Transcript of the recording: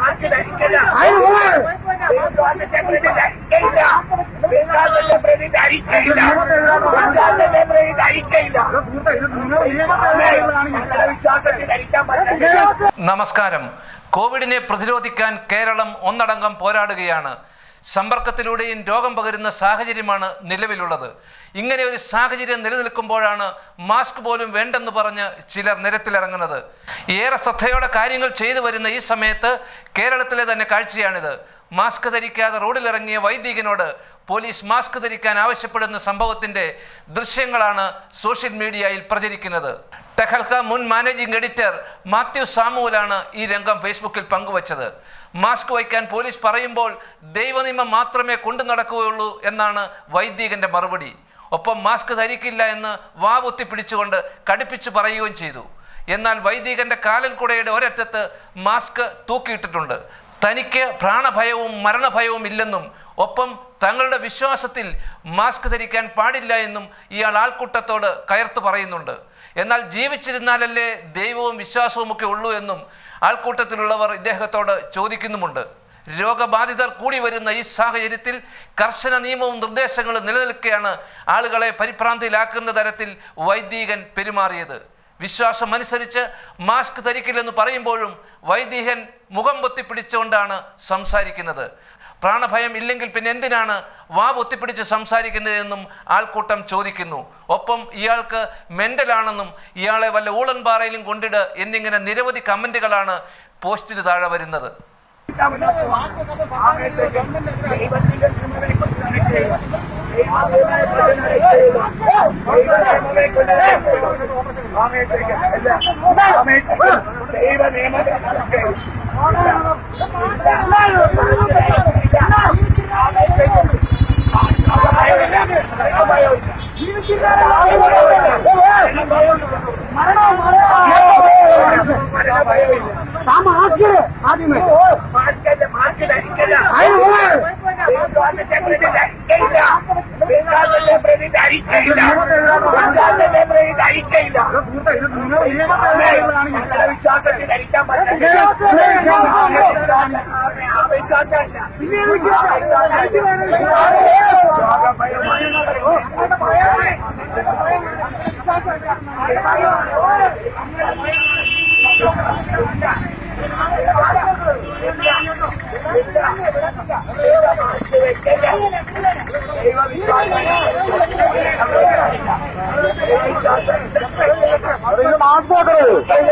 mask ധരിക്കില്ല വിശ്വാസത്തെ പ്രതി ധരിക്കയില്ല വിശ്വാസത്തെ പ്രതി ധരിക്കയില്ല വിശ്വാസത്തെ പ്രതി ധരിക്കയില്ല ഞങ്ങളുടെ വിശ്വാസത്തെ ധരിക്കാൻ പറ്റില്ല നമസ്കാരം കോവിഡിനെ പ്രതിരോധിക്കാൻ കേരളം ഒന്നടങ്കം പോരാടുകയാണ് സമ്പർക്കത്തിലൂടെയും രോഗം പകരുന്ന സാഹചര്യമാണ് നിലവിലുള്ളത് ഇങ്ങനെ ഒരു സാഹചര്യം നിലനിൽക്കുമ്പോഴാണ് മാസ്ക് പോലും വേണ്ടെന്ന് പറഞ്ഞ് ചിലർ നിരത്തിലിറങ്ങുന്നത് ഏറെ ശ്രദ്ധയോടെ കാര്യങ്ങൾ ചെയ്തു വരുന്ന ഈ സമയത്ത് കേരളത്തിലെ തന്നെ കാഴ്ചയാണിത് മാസ്ക് ധരിക്കാതെ റോഡിലിറങ്ങിയ വൈദികനോട് പോലീസ് മാസ്ക് ധരിക്കാൻ ആവശ്യപ്പെടുന്ന സംഭവത്തിന്റെ ദൃശ്യങ്ങളാണ് സോഷ്യൽ മീഡിയയിൽ പ്രചരിക്കുന്നത് ടെഹൽക്ക മുൻ മാനേജിംഗ് എഡിറ്റർ മാത്യു സാമുവലാണ് ഈ രംഗം ഫേസ്ബുക്കിൽ പങ്കുവച്ചത് മാസ്ക് വയ്ക്കാൻ പോലീസ് പറയുമ്പോൾ ദൈവനിയമം മാത്രമേ കൊണ്ടു നടക്കുകയുള്ളൂ എന്നാണ് വൈദികന്റെ മറുപടി ഒപ്പം മാസ്ക് ധരിക്കില്ല എന്ന് വാവുത്തി പിടിച്ചുകൊണ്ട് കടുപ്പിച്ച് പറയുകയും ചെയ്തു എന്നാൽ വൈദികന്റെ കാലൻ കുടയുടെ ഒരറ്റത്ത് മാസ്ക് തൂക്കിയിട്ടിട്ടുണ്ട് തനിക്ക് പ്രാണഭയവും മരണഭയവും ഇല്ലെന്നും ഒപ്പം തങ്ങളുടെ വിശ്വാസത്തിൽ മാസ്ക് ധരിക്കാൻ പാടില്ല എന്നും ഇയാൾ ആൾക്കൂട്ടത്തോട് കയർത്ത് പറയുന്നുണ്ട് എന്നാൽ ജീവിച്ചിരുന്നാലല്ലേ ദൈവവും വിശ്വാസവും ഒക്കെ ഉള്ളൂ എന്നും ആൾക്കൂട്ടത്തിലുള്ളവർ ഇദ്ദേഹത്തോട് ചോദിക്കുന്നുമുണ്ട് രോഗബാധിതർ കൂടി വരുന്ന ഈ സാഹചര്യത്തിൽ കർശന നിയമവും നിർദ്ദേശങ്ങളും നിലനിൽക്കെയാണ് ആളുകളെ പരിഭ്രാന്തിയിലാക്കുന്ന തരത്തിൽ വൈദികൻ പെരുമാറിയത് വിശ്വാസം അനുസരിച്ച് മാസ്ക് ധരിക്കില്ലെന്ന് പറയുമ്പോഴും വൈദികൻ മുഖം പൊത്തിപ്പിടിച്ചുകൊണ്ടാണ് സംസാരിക്കുന്നത് പ്രാണഭയം ഇല്ലെങ്കിൽ പിന്നെ എന്തിനാണ് വാ പൊത്തിപ്പിടിച്ച് സംസാരിക്കുന്നതെന്നും ആൾക്കൂട്ടം ചോദിക്കുന്നു ഒപ്പം ഇയാൾക്ക് മെൻ്റലാണെന്നും ഇയാളെ വല്ല ഊളൻപാറയിലും കൊണ്ടിട് എന്നിങ്ങനെ നിരവധി കമൻറ്റുകളാണ് പോസ്റ്റിന് താഴെ വരുന്നത് ദൈവത്തിന്റെ ദൈവ നിയമത്തെ മാസ്ക് ധരിക്കില്ല വിശ്വാസത്തെ പ്രതി ധരിക്കയില്ല വിശ്വാസത്തെ പ്രതി ധരിക്കയില്ല വിശ്വാസത്തെ പ്രതി ധരിക്കയില്ല ഞങ്ങളുടെ വിശ്വാസത്തെ ധരിക്കാൻ പറ്റില്ല ആ വിശ്വാസമല്ല ആ വിശ്വാസമല്ല മാസ്ക്